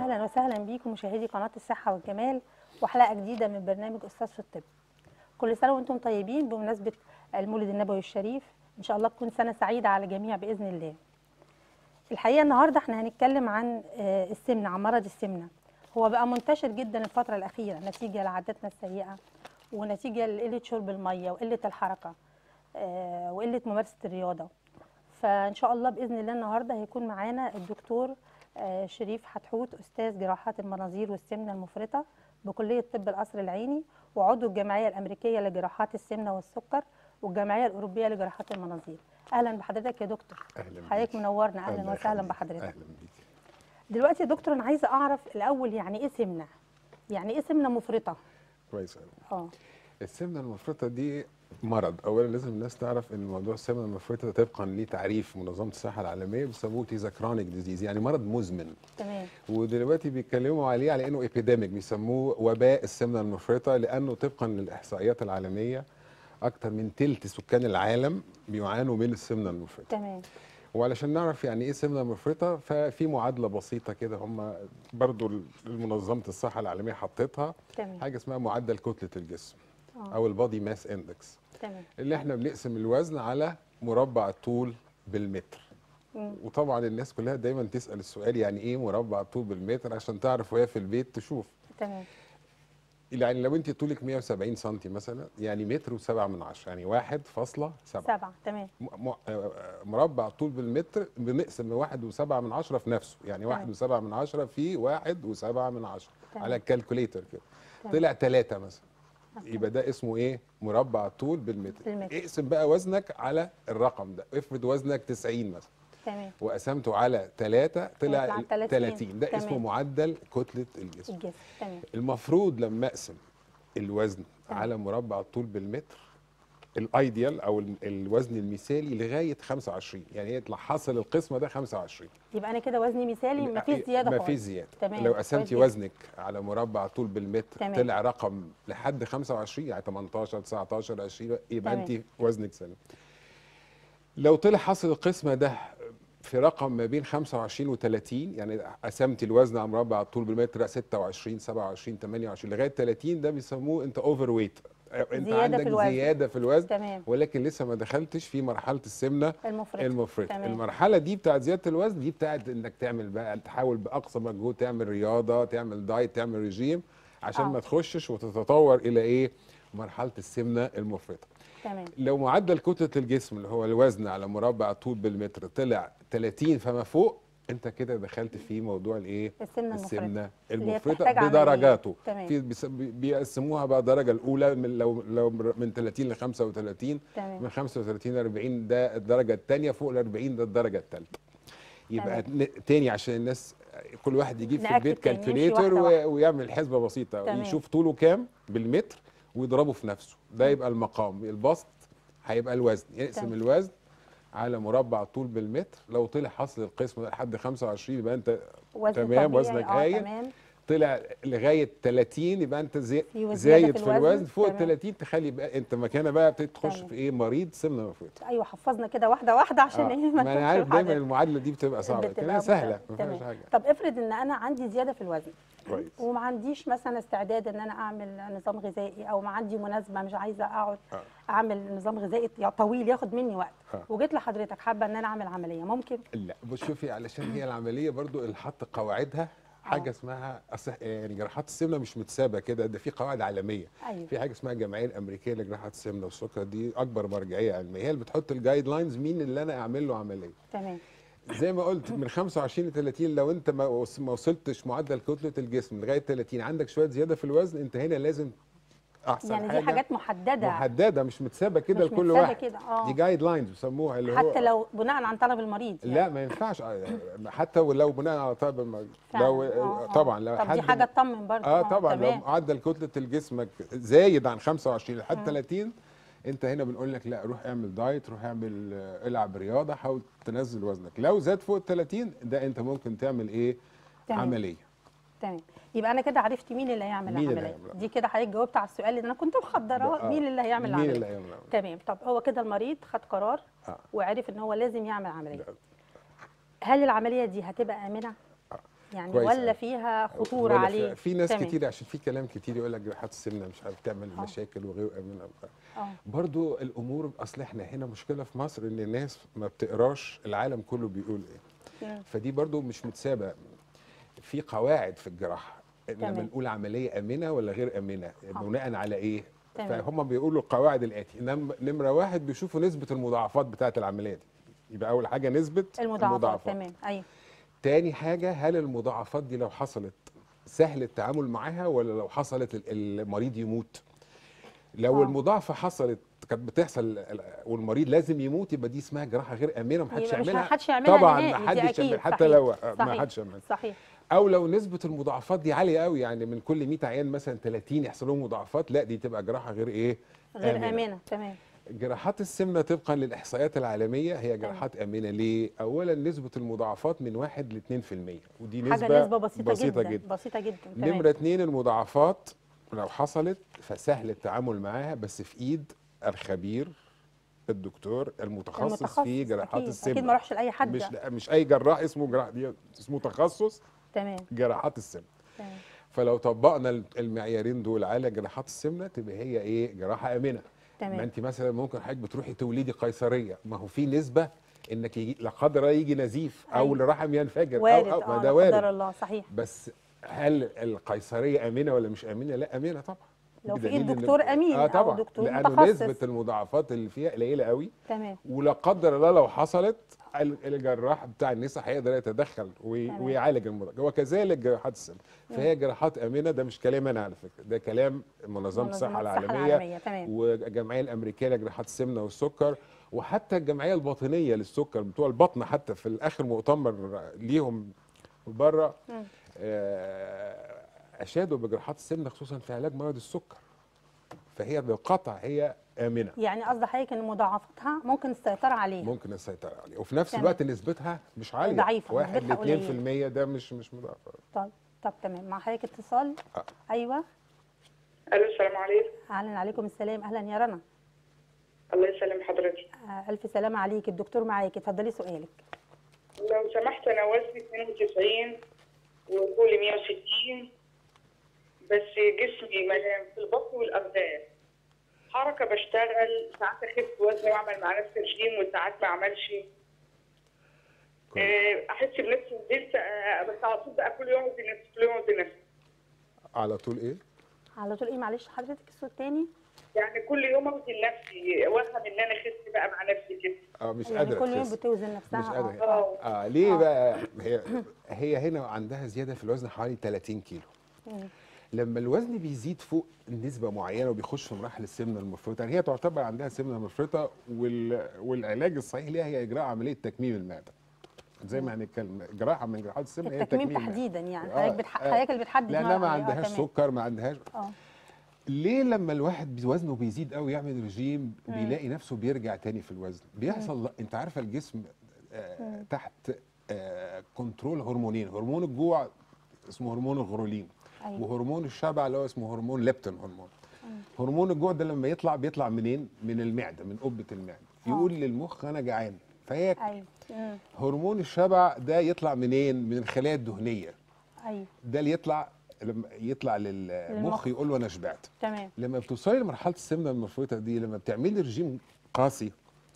اهلا وسهلا بيكم مشاهدي قناه الصحه والجمال وحلقه جديده من برنامج استاذ في الطب كل سنه وانتم طيبين بمناسبه المولد النبوي الشريف ان شاء الله تكون سنه سعيده على الجميع باذن الله الحقيقه النهارده احنا هنتكلم عن آه، السمنه عن مرض السمنه هو بقى منتشر جدا الفتره الاخيره نتيجه لعاداتنا السيئه ونتيجه لقله شرب الميه وقله الحركه آه، وقله ممارسه الرياضه فان شاء الله باذن الله النهارده هيكون معانا الدكتور آه، شريف حتحوت استاذ جراحات المناظير والسمنه المفرطه بكليه طب القصر العيني وعضو الجمعيه الامريكيه لجراحات السمنه والسكر والجمعيه الاوروبيه لجراحات المناظير اهلا بحضرتك يا دكتور اهلا بيك. حضرتك منورنا اهلا الله وسهلا يخليك. بحضرتك اهلا بيك دلوقتي يا دكتور انا عايزه اعرف الاول يعني ايه سمنه يعني ايه سمنه مفرطه كويس قوي اه السمنه المفرطه دي مرض اولا لازم الناس تعرف ان موضوع السمنه المفرطه طبقا لتعريف منظمه الصحه العالميه بيسموه تيزا كرونيك ديزيز يعني مرض مزمن تمام ودلوقتي بيتكلموا عليه على انه ايبيديميك بيسموه وباء السمنه المفرطه لانه طبقا للاحصائيات العالميه اكثر من ثلث سكان العالم بيعانوا من السمنه المفرطه تمام وعلشان نعرف يعني ايه سمنه مفرطه ففي معادله بسيطه كده هم برضو منظمه الصحه العالميه حطتها تمام حاجه اسمها معدل كتله الجسم اه او البادي ماس اندكس تمام اللي احنا بنقسم الوزن على مربع الطول بالمتر مم. وطبعا الناس كلها دايما تسال السؤال يعني ايه مربع الطول بالمتر عشان تعرف وهي في البيت تشوف تمام يعني لو انت طولك 170 سم مثلا يعني متر وسبعة من عشرة يعني واحد فاصلة سبعة سبعة تمام م- م- آه، مربع طول بالمتر بنقسم واحد وسبعة من عشرة في نفسه يعني واحد تمام. وسبعة من عشرة في واحد وسبعة من عشرة تمام. على الكالكوليتر كده تمام. طلع ثلاثة مثلا أوكي. يبقى ده اسمه ايه مربع طول بالمتر بالمتر. اقسم بقى وزنك على الرقم ده افرض وزنك 90 مثلا تمام وقسمته على 3 طلع هيطلع 30. 30 ده تمام. اسمه معدل كتلة الجسم الجسم تمام المفروض لما اقسم الوزن تمام. على مربع الطول بالمتر الايديال او ال- الوزن المثالي لغايه 25 يعني يطلع حاصل القسمه ده 25 يبقى انا كده وزني مثالي مفيش زياده ما خالص فيش زياده تمام، لو كويس قسمتي جدا. وزنك على مربع طول بالمتر تمام. طلع رقم لحد 25 يعني 18 19 20 يبقى تمام. انت وزنك سليم لو طلع حاصل القسمه ده في رقم ما بين 25 و30 يعني قسمت الوزن على مربع الطول بالمتر 26 27 28 لغايه 30 ده بيسموه انت اوفر ويت انت زيادة عندك في الوزن. زياده في الوزن تمام ولكن لسه ما دخلتش في مرحله السمنه المفرطه المفرط تمام. المرحله دي بتاعت زياده الوزن دي بتاعت انك تعمل بقى تحاول باقصى مجهود تعمل رياضه تعمل دايت تعمل ريجيم عشان آه. ما تخشش وتتطور الى ايه مرحله السمنه المفرطه تمام لو معدل كتله الجسم اللي هو الوزن على مربع طول بالمتر طلع 30 فما فوق انت كده دخلت في موضوع الايه السمنه المفرطه السمنه اللي هي المفرطه بتحتاج عملية. بدرجاته تمام. في بيس- بي- بيقسموها بقى الدرجه الاولى من لو لو من 30 ل 35 تمام من 35 ل 40 ده الدرجه الثانيه فوق ال 40 ده الدرجه الثالثه يبقى ن- تاني عشان الناس كل واحد يجيب في نأكد البيت تاني، نمشي كالكوليتر واحدة واحدة. ويعمل حسبه بسيطه تمام. يشوف طوله كام بالمتر ويضربه في نفسه ده يبقى المقام البسط هيبقى الوزن يقسم تمام. الوزن على مربع طول بالمتر لو طلع حصل القسم ده لحد 25 يبقى انت وزن تمام، طبيعي، وزنك اه هايل. تمام طلع لغايه 30 يبقى انت زي في وزيادة زايد في في الوزن. الوزن فوق ال تمام. 30 تخلي بقى انت مكانها بقى بتخش تمام. في ايه مريض سمنه مفرطه ايوه حفظنا كده واحده واحده عشان آه. ايه ما انا نخش عارف في دايما حاجة. المعادله دي بتبقى صعبه بتبقى لكنها سهله ما تمام. فيهاش حاجه طب افرض ان انا عندي زياده في الوزن كويس وما عنديش مثلا استعداد ان انا اعمل نظام غذائي او ما عندي مناسبه مش عايزه اقعد آه. اعمل نظام غذائي طويل ياخد مني وقت آه. وجيت لحضرتك حابه ان انا اعمل عمليه ممكن لا بص شوفي علشان هي العمليه برضو اللي حط قواعدها حاجه آه. اسمها أصل يعني جراحات السمنه مش متسابه كده ده في قواعد عالميه ايوه في حاجه اسمها الجمعيه الامريكيه لجراحات السمنه والسكر دي اكبر مرجعيه علميه هي اللي بتحط الجايد لاينز مين اللي انا اعمل له عمليه تمام زي ما قلت من 25 ل 30 لو انت ما وص- ما وصلتش معدل كتله الجسم لغايه 30 عندك شويه زياده في الوزن انت هنا لازم احسن يعني حاجه دي حاجات محدده محدده مش متسابه كده مش لكل متسابة واحد كده اه دي جايد لاينز بيسموها اللي هو حتى لو بناء عن طلب المريض يعني. لا ما ينفعش آه، حتى ولو بناء على طلب المريض فعلا. لو آه، آه. طبعا لو طب حد دي حاجه تطمن برضه اه طبعا لو تمام معدل كتله الجسمك زايد عن 25 لحد مم. 30 انت هنا بنقول لك لا روح اعمل دايت روح اعمل آه، العب رياضه حاول تنزل وزنك لو زاد فوق ال 30 ده انت ممكن تعمل ايه تمام. عمليه تمام يبقى انا كده عرفت مين اللي هيعمل مين اللي العمليه هيعمل دي كده حضرتك جاوبت على السؤال اللي انا كنت محضراه آه. مين اللي هيعمل مين العمليه اللي هيعمل العمليه تمام طب هو كده المريض خد قرار آه. وعرف ان هو لازم يعمل عمليه لا. هل العمليه دي هتبقى امنه يعني كويس ولا أوي. فيها خطوره ولا في- عليه في ناس تمام. كتير عشان في كلام كتير يقول لك جراحات السمنه مش عارف تعمل آه. مشاكل وغير امنه اه برضو الامور اصل احنا هنا مشكله في مصر ان الناس ما بتقراش العالم كله بيقول ايه مم. فدي برضو مش متسابه في قواعد في الجراحه لما تمام. نقول عمليه امنه ولا غير امنه آه. بناء على ايه تمام. فهم بيقولوا القواعد الاتي نم- نمره واحد بيشوفوا نسبه المضاعفات بتاعه العمليه دي يبقى اول حاجه نسبه المضاعفات تمام ايوه تاني حاجة هل المضاعفات دي لو حصلت سهل التعامل معاها ولا لو حصلت ال- المريض يموت لو آه. المضاعفة حصلت كانت بتحصل ال- والمريض لازم يموت يبقى دي اسمها جراحة غير آمنة ومحدش يبقى مش يعملها محدش يعملها طبعا نهائي، دي محدش أكيد، يعمل حتى صحيح، لو ما صحيح. حدش يعمل صحيح او لو نسبة المضاعفات دي عالية قوي يعني من كل 100 عيان مثلا 30 يحصل لهم مضاعفات لا دي تبقى جراحة غير ايه غير امنه تمام جراحات السمنه طبقا للاحصائيات العالميه هي جراحات امنه ليه؟ اولا نسبه المضاعفات من 1 ل 2% ودي نسبه حاجه نسبه بسيطه, بسيطه جدا, جدا. بسيطه جدا تمام. نمره اتنين المضاعفات لو حصلت فسهل التعامل معاها بس في ايد الخبير الدكتور المتخصص, في جراحات أكيد. السمنه اكيد ما اروحش لاي حد مش مش اي جراح اسمه جراح دي اسمه تخصص تمام جراحات السمنه تمام فلو طبقنا المعيارين دول على جراحات السمنه تبقى هي ايه جراحه امنه تمام. ما انت مثلا ممكن حضرتك بتروحي تولدي قيصريه ما هو في نسبه انك يجي لا قدر الله يجي نزيف او أيوة. الرحم ينفجر وارد او, أو اه ما لا ده قدر وارد الله صحيح بس هل القيصريه امنه ولا مش امنه لا امنه طبعا لو في بدليل ايد إن- دكتور امين اه او طبعا دكتور لانه متخصص نسبه المضاعفات اللي فيها قليله قوي تمام ولا قدر الله لو حصلت ال- الجراح بتاع النساء هيقدر يتدخل وي- تمام. ويعالج الموضوع وكذلك جراحات السمنه فهي جراحات امنه ده مش كلام انا على فكره ده كلام منظمه الصحه منظمة العالميه العالمية تمام والجمعيه الامريكيه لجراحات السمنه والسكر وحتى الجمعيه الباطنيه للسكر بتوع البطن حتى في الاخر مؤتمر ليهم بره مم. آه، اشادوا بجراحات السمنه خصوصا في علاج مرض السكر فهي بالقطع هي امنه يعني قصد حضرتك ان مضاعفتها ممكن السيطره عليها ممكن السيطره عليه وفي نفس تمام. الوقت نسبتها مش عاليه ضعيفة، واحد نسبتها ل 2% ده مش مش مضاعفه طيب طب تمام مع حضرتك اتصال آه. ايوه الو السلام عليكم اهلا عليكم السلام اهلا يا رنا الله يسلم حضرتك آه، الف سلامه عليك الدكتور معاكي اتفضلي سؤالك لو سمحت انا وزني 92 وطولي 160 بس جسمي مليان في البطن والارداف حركه بشتغل ساعات اخف وزني واعمل مع نفسي رجيم وساعات ما اعملش كويس. آه، احس بنفسي نزلت آه، بس على طول بقى كل يوم اوزن نفسي كل يوم اوزن نفسي على طول ايه على طول ايه معلش حضرتك الصوت تاني يعني كل يوم اوزن نفسي واهم ان انا اخس بقى مع نفسي كده اه مش يعني قادره كل يوم تخس. بتوزن نفسها مش قادره اه اه ليه آه. بقى هي هي هنا عندها زياده في الوزن حوالي 30 كيلو مم. لما الوزن بيزيد فوق نسبه معينه وبيخش في مراحل السمنه المفرطه يعني هي تعتبر عندها سمنه مفرطه وال... والعلاج الصحيح ليها هي اجراء عمليه تكميم المعده زي ما هنتكلم جراحه من جراحات السمنه هي التكميم تكميم تحديدا يعني آه، حضرتك بتح... آه. حضرتك اللي بتحدد لانها نوع ما العملية. آه، عندهاش تمام. سكر ما عندهاش اه ليه لما الواحد بي- وزنه بيزيد قوي يعمل رجيم بيلاقي نفسه بيرجع تاني في الوزن بيحصل انت عارفه الجسم آه تحت آه كنترول هرمونين هرمون الجوع اسمه هرمون الغرولين أيوة. وهرمون الشبع اللي هو اسمه هرمون ليبتون هرمون هرمون الجوع ده لما يطلع بيطلع منين من المعده من قبه المعده يقول للمخ انا جعان فهي ايوه مم. هرمون الشبع ده يطلع منين من الخلايا الدهنيه ايوه ده اللي يطلع لما يطلع للمخ للمخ. يقول له انا شبعت تمام لما بتوصلي لمرحله السمنه المفرطه دي لما بتعملي رجيم قاسي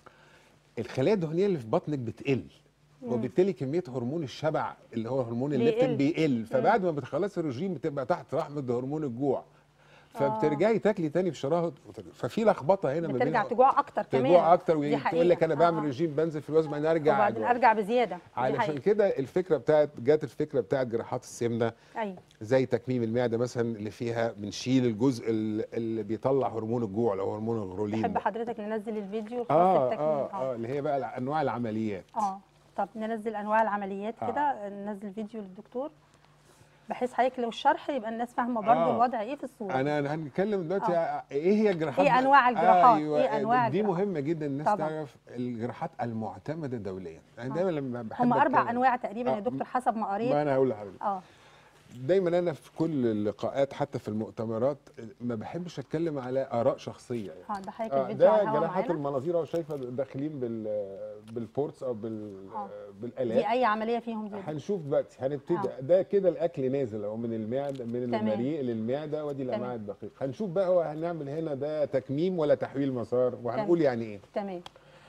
الخلايا الدهنيه اللي في بطنك بتقل وبالتالي كميه هرمون الشبع اللي هو هرمون الليبتين بيقل. بيقل فبعد ما بتخلصي الرجيم بتبقى تحت رحمه هرمون الجوع فبترجعي تاكلي تاني بشراهه وترجعي. ففي لخبطه هنا ما بين بترجع تجوع اكتر كمان تجوع اكتر دي وتقول حقيقة. لك انا بعمل آه. رجيم بنزل في الوزن بعدين ارجع وبعدين أجوع. ارجع بزياده دي علشان حقيقة. كده الفكره بتاعت جات الفكره بتاعت جراحات السمنه ايوه زي تكميم المعده مثلا اللي فيها بنشيل الجزء ال- اللي بيطلع هرمون الجوع اللي هو هرمون الغرولين تحب ده. حضرتك ننزل الفيديو الخاص اه بالتكميم اه اه اللي هي بقى الع- انواع العمليات اه طب ننزل انواع العمليات آه. كده ننزل فيديو للدكتور بحيث حضرتك لو الشرح يبقى الناس فاهمه برضو آه. الوضع ايه في الصوره انا أنا هنتكلم دلوقتي ايه هي الجراحات إيه بقى؟ أنواع الجراحات؟ ايوه إيه أنواع دي الجراحات؟ مهمه جدا الناس طبعاً. تعرف الجراحات المعتمده دوليا يعني دايما لما بحب هم اربع أتكلم- انواع تقريبا يا آه، دكتور حسب ما ما قريت انا هقول لحضرتك اه دايما انا في كل اللقاءات حتى في المؤتمرات ما بحبش اتكلم على اراء شخصيه يعني. اه ده حضرتك آه الفيديو على ده الهوا جراحات معانا المناظير اهو شايفه داخلين بال بالبورتس او بال آه. بالالات دي اي عمليه فيهم دي هنشوف دلوقتي هنبتدي آه. ده كده الاكل نازل اهو من المعده من تمام. المريء للمعده وادي تمام. الامعاء الدقيقه هنشوف بقى هو هنعمل هنا ده تكميم ولا تحويل مسار وهنقول يعني ايه تمام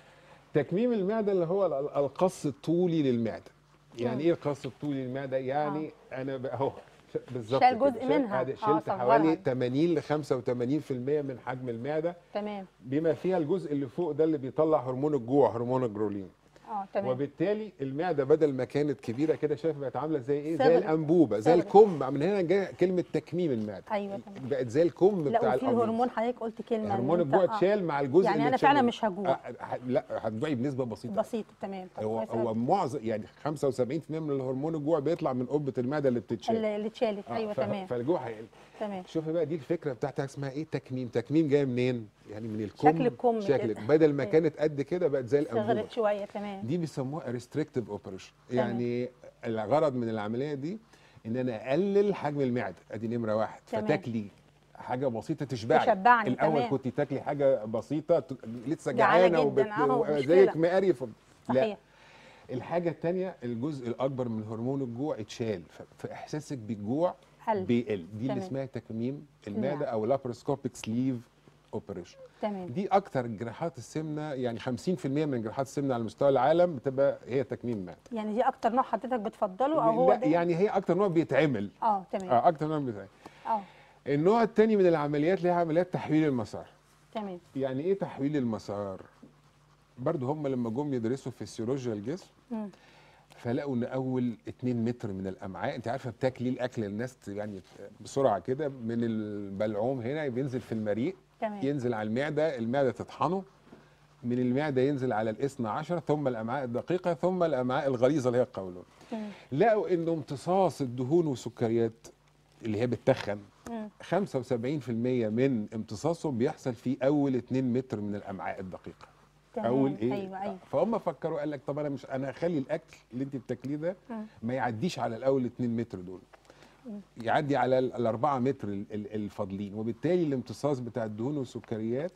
تكميم المعده اللي هو ال- القص الطولي للمعده يعني مم. ايه القص الطولي للمعده يعني انا بقى اهو بالظبط شال كده. جزء شال- منها. ادي آه، شلت صغرها. حوالي 80 ل 85% من حجم المعده تمام بما فيها الجزء اللي فوق ده اللي بيطلع هرمون الجوع هرمون الجرولين اه تمام وبالتالي المعده بدل ما كانت كبيره كده شايف بقت عامله زي ايه زي صغرت. الانبوبه زي صغرت. الكم من هنا جايه كلمه تكميم المعده ايوه تمام بقت زي الكم لا بتاع وفي القميص. الهرمون حضرتك قلت كلمه هرمون إن أنت- الجوع آه، اتشال مع الجزء يعني اللي أنا اتشال فعلا من- مش هجوع. آه، ه- لا هتجوعي بنسبه بسيطه بسيط تمام طب هو كويس هو أوي. معظم يعني 75% من الهرمون الجوع بيطلع من قبه المعده اللي بتتشال اللي اللي اتشالت آه، ايوه ف- تمام فالجوع هيقل تمام شوفي بقى دي الفكره بتاعتها اسمها ايه تكميم تكميم جايه منين يعني من الكم شكل الكم شكل كده. بدل ما أيوة. كانت قد كده بقت زي الانبوبه صغرت شويه تمام دي بيسموها ريستريكتيف اوبريشن تمام. يعني الغرض من العمليه دي ان انا اقلل حجم المعده ادي نمره واحد تمام. فتاكلي حاجه بسيطه تشبعي تشبعني، الاول تمام. كنت تاكلي حاجه بسيطه ت- لسه جعانة جعانه جداً، أهو، مشكلة. زيك مقرف لا صحيح الحاجه الثانيه الجزء الاكبر من هرمون الجوع اتشال ف- فاحساسك بالجوع قل. بيقل دي اللي تمام. اسمها تكميم المعدة. المعده او لابروسكوبيك سليف اوبريشن تمام دي اكتر جراحات السمنه يعني 50% من جراحات السمنه على مستوى العالم بتبقى هي تكميم معده يعني دي اكتر نوع حضرتك بتفضله او هو لا ده يعني هي اكتر نوع بيتعمل اه تمام اه اكتر نوع بيتعمل اه النوع الثاني من العمليات اللي هي عمليات تحويل المسار تمام يعني ايه تحويل المسار برضو هم لما جم يدرسوا فسيولوجيا الجسم مم. فلقوا ان اول 2 متر من الامعاء انت عارفه بتاكلي الاكل الناس يعني بسرعه كده من البلعوم هنا بينزل في المريء تمام ينزل على المعده المعده تطحنه من المعده ينزل على الاثنى عشر ثم الامعاء الدقيقه ثم الامعاء الغليظه اللي هي القولون تمام لقوا انه امتصاص الدهون والسكريات اللي هي بتتخن مم. 75% من امتصاصه بيحصل في اول 2 متر من الامعاء الدقيقه تمام اول ايه ايوه ايوه فهم فكروا قال لك طب انا مش انا هخلي الاكل اللي انت بتاكليه ده مم. ما يعديش على الاول 2 متر دول يعدي على ال 4 متر ال- ال- الفاضلين وبالتالي الامتصاص بتاع الدهون والسكريات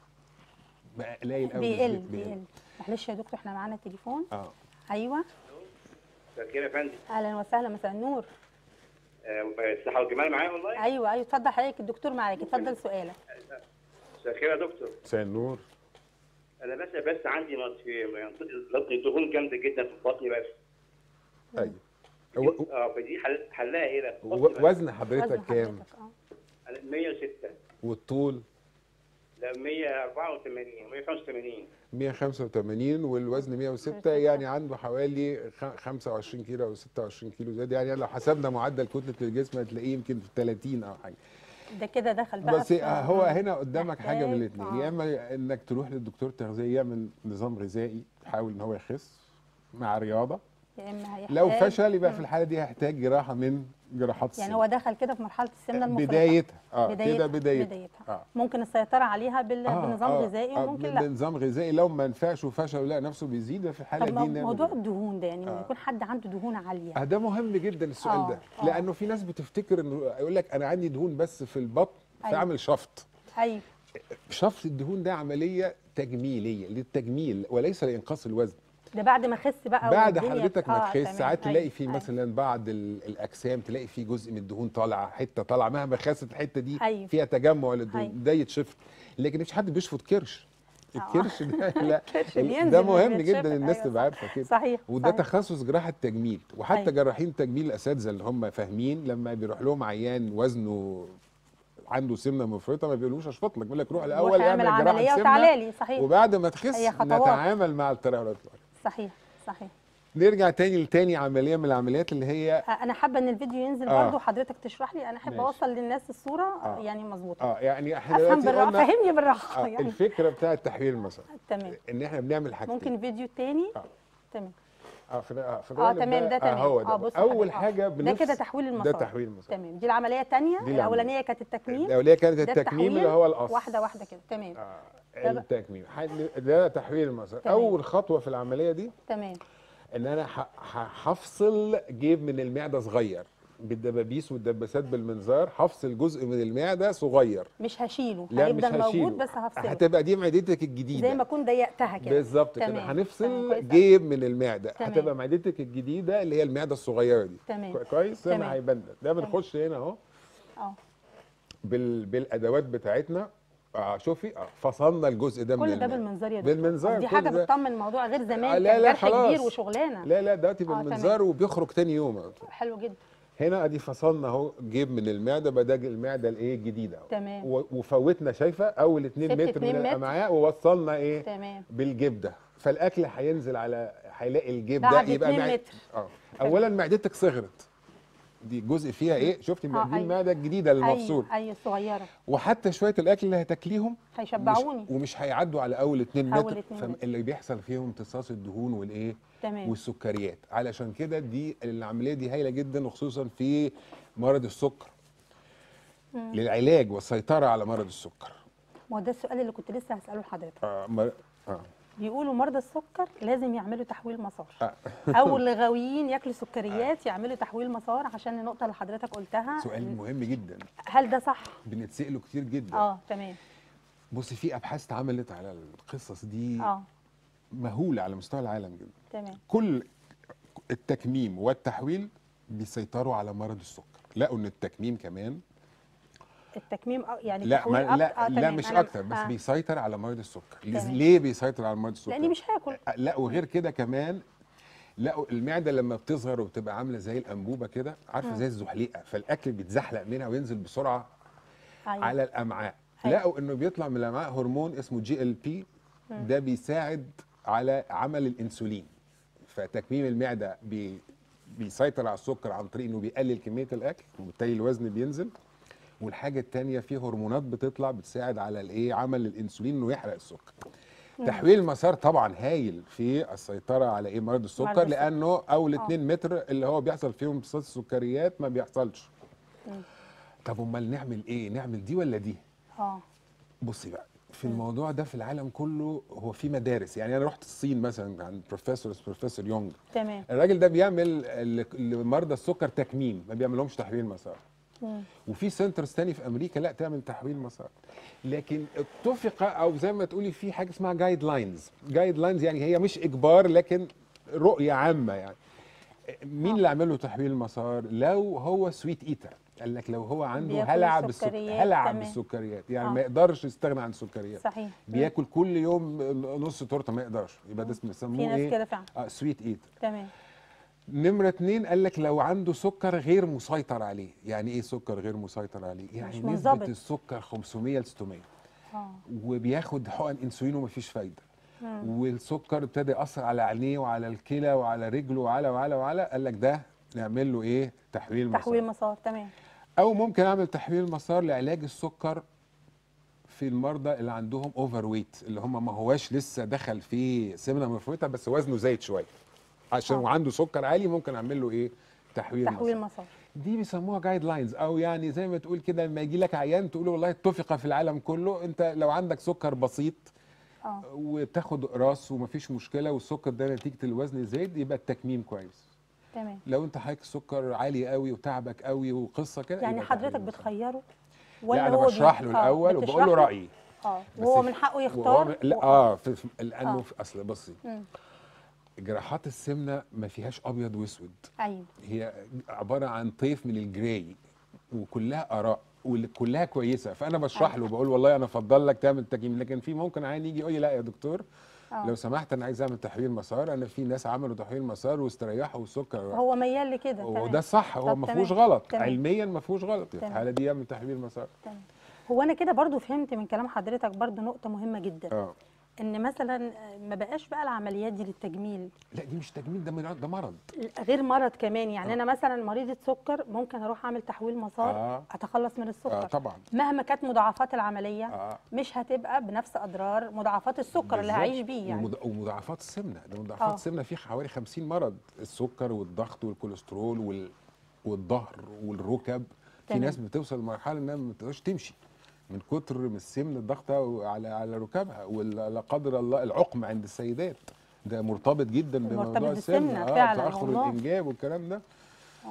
بقى قليل قوي بيقل بيقل معلش يا دكتور احنا معانا تليفون اه ايوه مساء الخير يا فندم اهلا وسهلا مساء النور آه، الصحة والجمال معايا والله ايوه ايوه اتفضل حضرتك الدكتور معاك اتفضل سؤالك مساء الخير يا دكتور مساء النور انا بس بس عندي منطقة منطقة دهون جامدة جدا في بطني بس ايوه و- اه فدي حل... حلها ايه بقى؟ و- بطني بس. وزن حضرتك وزن كام حضرتك اه أنا 106 والطول لا 184 185 185 والوزن 106 يعني عنده حوالي خ- 25 كيلو او 26 كيلو زياده يعني لو حسبنا معدل كتله الجسم هتلاقيه يمكن في 30 او حاجه ده كده دخل بقى بس في- هو هنا قدامك حاجه من محتاج- الاثنين آه. يا اما انك تروح للدكتور تغذيه يعمل نظام غذائي يحاول ان هو يخس مع رياضه يا اما هيحتاج لو فشل يبقى في مم. الحاله دي هيحتاج جراحه من جراحات يعني السن. هو دخل كده في مرحله السمنه المفرطه بدايتها اه بدايتها كده بدايتها بدايتها اه ممكن السيطره عليها بال... آه، بنظام آه، غذائي آه، وممكن ب- لا بنظام غذائي لو ما نفعش وفشل ولقى نفسه بيزيد في الحاله طب دي مو- نعمل موضوع إيه؟ الدهون ده يعني لما آه. يكون حد عنده دهون عاليه آه ده مهم جدا السؤال آه، ده آه. لانه في ناس بتفتكر انه يقول لك انا عندي دهون بس في البطن أيوة. فاعمل شفط ايوه شفط الدهون ده عمليه تجميليه للتجميل وليس لانقاص الوزن ده بعد ما خس بقى بعد والدنيا- حضرتك ما آه، تخس تمام. ساعات أيوة، تلاقي في أيوة. مثلا بعض ال- الاجسام تلاقي في جزء من الدهون طالعه حته طالعه مهما خست الحته دي أيوة. فيها تجمع أيوة. للدهون ده يتشفط لكن مش حد بيشفط كرش آه. الكرش ده لا الكرش ال- بينزل ده مش مهم بيتشفط. جدا الناس أيوة، تبقى صح. عارفه كده صحيح وده صحيح. تخصص جراحه تجميل وحتى أيوة. جراحين التجميل الاساتذه اللي هم فاهمين لما بيروح لهم عيان وزنه عنده سمنه مفرطه ما بيقولوش اشفط لك بيقول لك روح الاول روح اعمل اعمل جراحه عمليه سمنه وتعالى لي صحيح وبعد ما تخس هي خطوات. نتعامل مع الترهلات صحيح صحيح نرجع تاني لتاني عمليه من العمليات اللي هي آه، انا حابه ان الفيديو ينزل آه. برضه حضرتك تشرح لي انا احب ماشي. اوصل للناس الصوره آه. آه. يعني مظبوطه اه يعني احنا افهم دلوقتي بالراحه قلنا فهمني بالراحه آه يعني الفكره بتاعه تحويل المسار تمام ان احنا بنعمل حاجتين ممكن فيديو تاني آه. تمام اه في اه في اه الغالب تمام ده تمام هو اه ده بص اول حضرتك، آه. حاجه ده بنفس كده تحويل المسار ده تحويل المسار تمام دي العمليه الثانيه العملية. الاولانيه كانت التكميم الاوليه كانت ده التكميم اللي التحويل، هو القص واحده واحده كده تمام آه ده بقى. التكميم حد- ده تحويل المسار تمام. اول خطوه في العمليه دي تمام ان انا ح- ح- هفصل جيب من المعده صغير بالدبابيس والدباسات بالمنظار هفصل جزء من المعده صغير مش هشيله لا مش هيفضل هشيله موجود بس هفصله هتبقى دي معدتك الجديده زي ما اكون ضيقتها كده بالظبط كده تمام. تمام، هنفصل كويس أوي. جيب من المعده تمام. هتبقى معدتك الجديده اللي هي المعده الصغيره دي تمام. كوي- كويس زي تمام. ما هيبان ده. ده بنخش هنا اهو اه بال... بالادوات بتاعتنا اه شوفي اه فصلنا الجزء ده من كل ده المعدة. بالمنظار يا دكتور بالمنظار دي كل حاجه ده. بتطمن الموضوع غير زمان آه، لا، كان لا، جرح خلاص. كبير وشغلانه لا لا دلوقتي تمام. بالمنظار وبيخرج تاني يوم على طول. حلو جدا هنا ادي فصلنا اهو جيب من المعده بدا المعده الايه الجديده أهو. تمام. و- وفوتنا شايفه اول 2 سبت متر اتنين من متر. الامعاء ووصلنا ايه تمام بالجيب ده فالاكل هينزل على هيلاقي الجيب بعد ده يبقى 2 معد- متر. اه اولا معدتك صغرت دي جزء فيها ايه شفتي آه، دي أيوة. المعده الجديده المفصول ايوه ايوه صغيره وحتى شويه الاكل اللي هتاكليهم هيشبعوني مش ومش هيعدوا على اول 2 أول متر اتنين متر. اللي بيحصل فيهم امتصاص الدهون والايه تمام والسكريات علشان كده دي العمليه دي هايله جدا وخصوصا في مرض السكر للعلاج والسيطره على مرض السكر ما هو ده السؤال اللي كنت لسه هساله لحضرتك آه مر... آه. بيقولوا مرضى السكر لازم يعملوا تحويل مسار آه. او الغاويين ياكلوا سكريات يعملوا تحويل مسار عشان النقطه اللي حضرتك قلتها سؤال مهم جدا هل ده صح بنتسأله كتير جدا اه تمام بصي في ابحاث اتعملت على القصص دي اه مهوله على مستوى العالم جدا تمام كل التكميم والتحويل بيسيطروا على مرض السكر لقوا ان التكميم كمان التكميم آه، يعني لا تحويل ما أكتر- لا آه لا تمام. مش أنا- اكتر بس آه. بيسيطر على مرض السكر تمام. ليه بيسيطر على مرض السكر لاني مش هاكل آه، لا وغير كده كمان لقوا المعده لما بتصغر وبتبقى عامله زي الانبوبه كده عارفه زي الزحليقه فالاكل بيتزحلق منها وينزل بسرعه أيوة. على الامعاء أيوة. لقوا انه بيطلع من الامعاء هرمون اسمه جي ال بي ده بيساعد على عمل الانسولين فتكميم المعده بي بيسيطر على السكر عن طريق انه بيقلل كميه الاكل وبالتالي الوزن بينزل والحاجه الثانيه في هرمونات بتطلع بتساعد على الايه عمل الانسولين انه يحرق السكر تحويل المسار طبعا هايل في السيطره على ايه مرض السكر السكر. لانه اول آه. 2 متر اللي هو بيحصل فيهم امتصاص السكريات ما بيحصلش طب امال نعمل ايه نعمل دي ولا دي اه بصي بقى في الموضوع ده في العالم كله هو في مدارس يعني انا رحت الصين مثلا عند بروفيسور بروفيسور يونغ تمام الراجل ده بيعمل ل- لمرضى السكر تكميم ما بيعملهمش تحويل مسار مم. وفي سنترز تاني في امريكا لا تعمل تحويل مسار لكن اتفق او زي ما تقولي في حاجه اسمها جايد لاينز جايد لاينز يعني هي مش اجبار لكن رؤيه عامه يعني مين اللي عمل له تحويل مسار لو هو سويت ايتر قال لك لو هو عنده بياكل هلع بالسكر سكريات، هلع تمام. بالسكريات يعني آه. ما يقدرش يستغنى عن السكريات صحيح بياكل كل يوم نص تورته ما يقدرش يبقى ده اسمه في يسموه ناس ايه كده فعلا اه سويت ايتر تمام نمرة اتنين قال لك لو عنده سكر غير مسيطر عليه يعني ايه سكر غير مسيطر عليه يعني مش نسبة منضبط. السكر 500 ل 600 اه وبياخد حقن انسولين ومفيش فايدة مم. والسكر ابتدى يأثر على عينيه وعلى الكلى وعلى رجله وعلى وعلى وعلى قال لك ده نعمل له ايه تحويل مسار تحويل مسار تمام او ممكن اعمل تحويل مسار لعلاج السكر في المرضى اللي عندهم اوفر ويت اللي هم ما هواش لسه دخل في سمنه مفروضه بس وزنه زايد شويه عشان آه. وعنده سكر عالي ممكن اعمل له ايه تحويل, تحويل مسار مسار دي بيسموها جايد لاينز او يعني زي ما تقول كده لما يجي لك عيان تقول له والله اتفق في العالم كله انت لو عندك سكر بسيط اه وتاخد قراص ومفيش مشكله والسكر ده نتيجه الوزن زايد يبقى التكميم كويس تمام لو انت حضرتك السكر عالي قوي وتعبك قوي وقصه كده يعني يبقى حضرتك تحويل مسار. بتخيره لا انا هو بشرح بي- له آه، الاول بتشرح وبقول له له؟ رايي اه بس وهو في- من حقه وهو يختار من- لا و- اه في في- لانه آه. في اصل بصي مم. جراحات السمنه ما فيهاش ابيض واسود ايوه هي عباره عن طيف من الجراي وكلها اراء وكلها كويسه فانا بشرح له بقول والله انا افضل لك تعمل تكميم لكن في ممكن عين يجي يقول لي لا يا دكتور آه. لو سمحت انا عايز اعمل تحويل مسار انا في ناس عملوا تحويل مسار واستريحوا والسكر راح. هو ميال لكده وده تمام صح هو طب ما تمام. فيهوش غلط تمام. علميا ما فيهوش غلط في تمام. الحاله دي يعمل تحويل مسار تمام هو انا كده برضو فهمت من كلام حضرتك برضو نقطه مهمه جدا اه ان مثلا ما بقاش بقى العمليات دي للتجميل لا دي مش تجميل ده مرض- ده مرض غير مرض كمان يعني انا مثلا مريضه سكر ممكن اروح اعمل تحويل مسار آه. اتخلص من السكر اه طبعا مهما كانت مضاعفات العمليه اه مش هتبقى بنفس اضرار مضاعفات السكر اللي بالظبط. هعيش بيه يعني ومض- ومضاعفات السمنه ده مضاعفات آه. السمنه في حوالي 50 مرض السكر والضغط والكوليسترول وال... والظهر والركب في تمام. ناس بتوصل لمرحله انها ما بتقدرش تمشي من كتر من السمن الضغط على على ركبها ولا قدر الله العقم عند السيدات ده مرتبط جدا مرتبط بموضوع بالسمنة السمنه فعلاً تاخر والله. الانجاب والكلام ده اه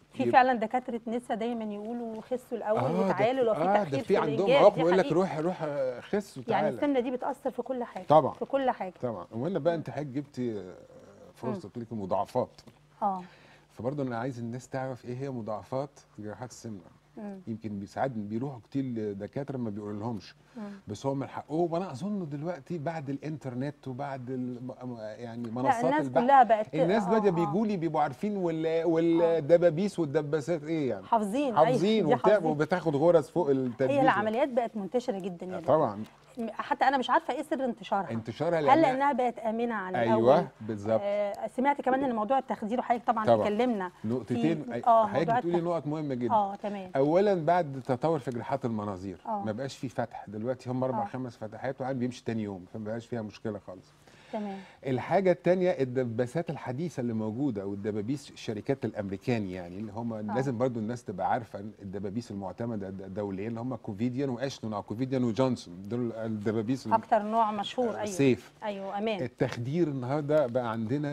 في يبقى- فعلا دكاتره نسا دايما يقولوا خسوا الاول ده- وتعالوا لو في آه تاخير ده في في عندهم الإنجاب، عقم دي يقول لك حقيقة. روح روح آه، خس يعني وتعالى السمنه دي بتاثر في كل حاجه طبعا. في كل حاجه طبعا وهنا بقى انت حضرتك جبتي آه، فرصه تقول لك مضاعفات اه فبرضه انا عايز الناس تعرف ايه هي مضاعفات جراحات السمنه مم. يمكن بي- ساعات بيروحوا كتير لدكاتره ما بيقولوا لهمش بس هو من حقهم وانا اظن دلوقتي بعد الانترنت وبعد الم- يعني لا منصات الناس البحث كلها بقت الناس آه، دلوقتي آه. بيجوا لي بيبقوا عارفين وال- والدبابيس والدباسات ايه يعني حافظين حافظين أيوة، دي وبتاع حافظين. وبتاخد غرز فوق التدبيس هي العمليات بقت منتشره جدا يا دكتور. طبعا حتى انا مش عارفه ايه سر انتشارها انتشارها هل لأنها- لانها بقت امنه عن الاول ايوه بالظبط آه سمعت كمان ان موضوع التخدير وحضرتك طبعا, طبعاً. اتكلمنا نقطتين في- أي- اه حضرتك موضوع بتقولي التخ- نقط مهمه جدا اه تمام اولا بعد التطور في جراحات المناظير آه. ما بقاش في فتح دلوقتي هم اربع آه. خمس فتحات وعاد بيمشي تاني يوم فما بقاش فيها مشكله خالص تمام الحاجه الثانيه الدباسات الحديثه اللي موجوده والدبابيس الشركات الامريكاني يعني اللي هم لازم برضو الناس تبقى عارفه إن الدبابيس المعتمده د- دوليا اللي هم كوفيديان واشتون او كوفيديان وجونسون دول الدبابيس ال- اكتر نوع مشهور ايوه سيف ايوه امان التخدير النهارده بقى عندنا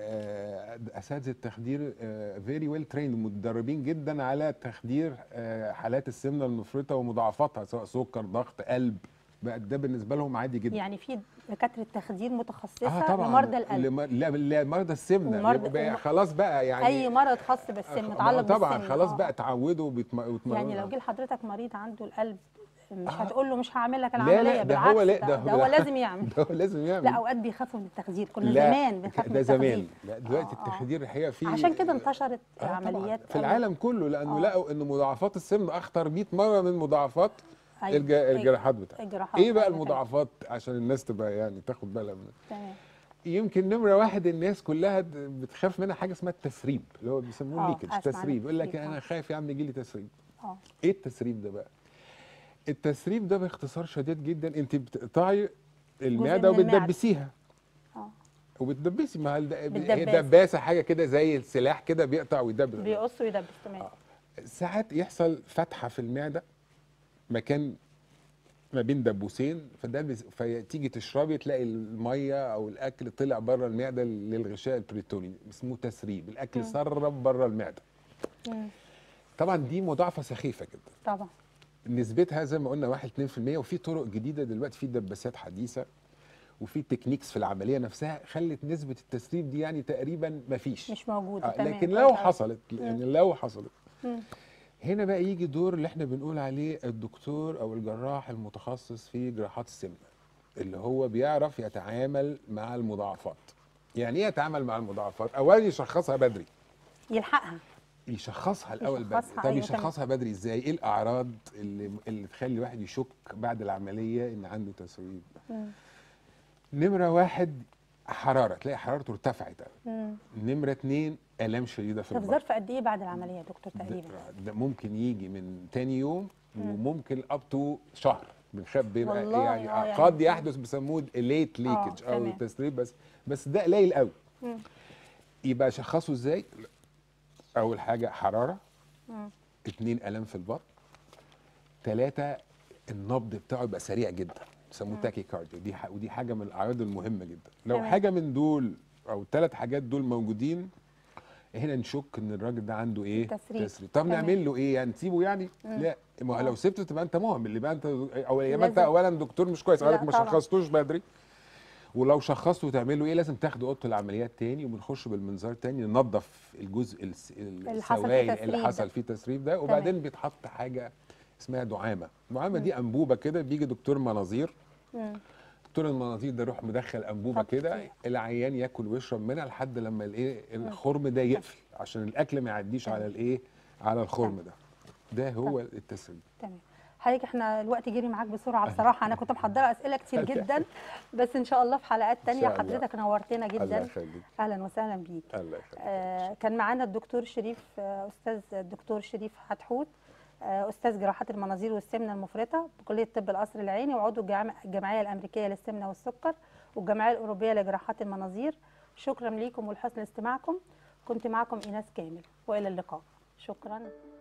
آه، اساتذه التخدير فيري ويل تريند متدربين جدا على تخدير آه، حالات السمنه المفرطه ومضاعفاتها سواء سكر ضغط قلب بقى ده بالنسبه لهم عادي جدا يعني في دكاتره تخدير متخصصه اه طبعا لمرضى القلب لم- لا لمرضى السمنه ومرضى- يبقى بقى وم- خلاص بقى يعني اي مرض خاص بالسن آه، متعلق طبعا بالسن خلاص آه. بقى اتعودوا وبيتم- ويتمرنوا يعني لو جه لحضرتك مريض عنده القلب مش آه. هتقول له مش هعمل لك لا العمليه لا ده بالعكس هو لا ده, ده ده هو لازم يعمل ده هو لازم يعمل لا اوقات بيخافوا من التخدير كنا لا، زمان بنخاف من ده التخدير زمان لا دلوقتي آه، آه. التخدير الحقيقه فيه عشان كده انتشرت آه طبعاً، عمليات في أوي. العالم كله لانه آه. لقوا ان مضاعفات السمنه اخطر 100 مره من مضاعفات أيوة. الج... الجراحات بتاعتها الجراحات ايه بقى أيوة، تمام. المضاعفات عشان الناس تبقى يعني تاخد بالها منها تمام يمكن نمره واحد الناس كلها د- بتخاف منها حاجه اسمها التسريب اللي هو بيسموه آه، ليكج أسمع عن تسريب يقول لك التسريب، انا آه. خايف يا عم يجي لي تسريب اه ايه التسريب ده بقى التسريب ده باختصار شديد جدا انت بتقطعي المعده من المعدة. وبتدبسيها اه وبتدبسي ما هي الد- هي بالدباسة. دباسه حاجه كده زي السلاح كده بيقطع ويدبس بيقص ويدبس تمام ساعات يحصل فتحه في المعده مكان ما بين دبوسين فده بز... فتيجي تشربي تلاقي الميه او الاكل طلع بره المعده للغشاء البريتوني اسمه تسريب الاكل سرب بره المعده مم. طبعا دي مضاعفه سخيفه جدا طبعا نسبتها زي ما قلنا 1 2% وفي طرق جديده دلوقتي في دباسات حديثه وفي تكنيكس في العمليه نفسها خلت نسبه التسريب دي يعني تقريبا ما فيش مش موجوده آه تمام لكن كويس لو أوي. حصلت يعني لو حصلت مم. هنا بقى يجي دور اللي احنا بنقول عليه الدكتور او الجراح المتخصص في جراحات السمنه اللي هو بيعرف يتعامل مع المضاعفات يعني ايه يتعامل مع المضاعفات اولا يشخصها بدري يلحقها يشخصها الاول بدري يشخصها، طب أيوة يشخصها بدري ازاي ايه الاعراض اللي اللي تخلي الواحد يشك بعد العمليه ان عنده تسريب مم. نمره واحد حراره تلاقي حرارته ارتفعت قوي مم. نمره اتنين الام شديده في ده في البطن ظرف قد ايه بعد العمليه يا دكتور تقريبا ده, ده ممكن يجي من تاني يوم وممكن اب تو شهر بنخبي بيبقى والله، يعني آه، يعني قد يحدث بيسموه ليت ليكج او تمام. التسريب بس بس ده قليل قوي مم. يبقى شخصه ازاي اول حاجه حراره مم. اتنين الام في البطن ثلاثه النبض بتاعه يبقى سريع جدا بيسموه تاكي كارديو دي ح- ودي حاجه من الاعراض المهمه جدا لو تمام. حاجه من دول او الثلاث حاجات دول موجودين هنا نشك ان الراجل ده عنده ايه تسريب. تسريب طب تمام. نعمل له ايه يعني نسيبه يعني لا ما هو آه. لو سبته تبقى انت مهمل يبقى انت او يبقى انت لازم. اولا دكتور مش كويس لا قالك ما طبعا. شخصتوش بدري ولو شخصته تعمل له ايه لازم تاخده اوضه العمليات تاني وبنخش بالمنظار تاني ننظف الجزء الس- اللي حصل فيه السوائل تسريب اللي ده. حصل فيه تسريب ده وبعدين بيتحط حاجه اسمها دعامه الدعامه دي انبوبه كده بيجي دكتور مناظير مم. دكتور المناظير ده يروح مدخل انبوبه حط كده فيها. العيان ياكل ويشرب منها لحد لما الايه الخرم ده يقفل عشان الاكل ما يعديش على الايه على الخرم ده ده هو التسريب تمام حضرتك احنا الوقت جري معاك بسرعه بصراحه انا كنت محضره اسئله كتير جدا بس ان شاء الله في حلقات تانية شاء الله. حضرتك نورتنا الله جدا يخليك اهلا وسهلا بيك الله يخليك آه كان معانا الدكتور شريف آه استاذ الدكتور شريف حتحوت آه استاذ جراحات المناظير والسمنه المفرطه بكليه طب القصر العيني وعضو الجامع- الجمعيه الامريكيه للسمنه والسكر والجمعيه الاوروبيه لجراحات المناظير شكرا ليكم ولحسن استماعكم كنت معكم ايناس كامل والى اللقاء شكرا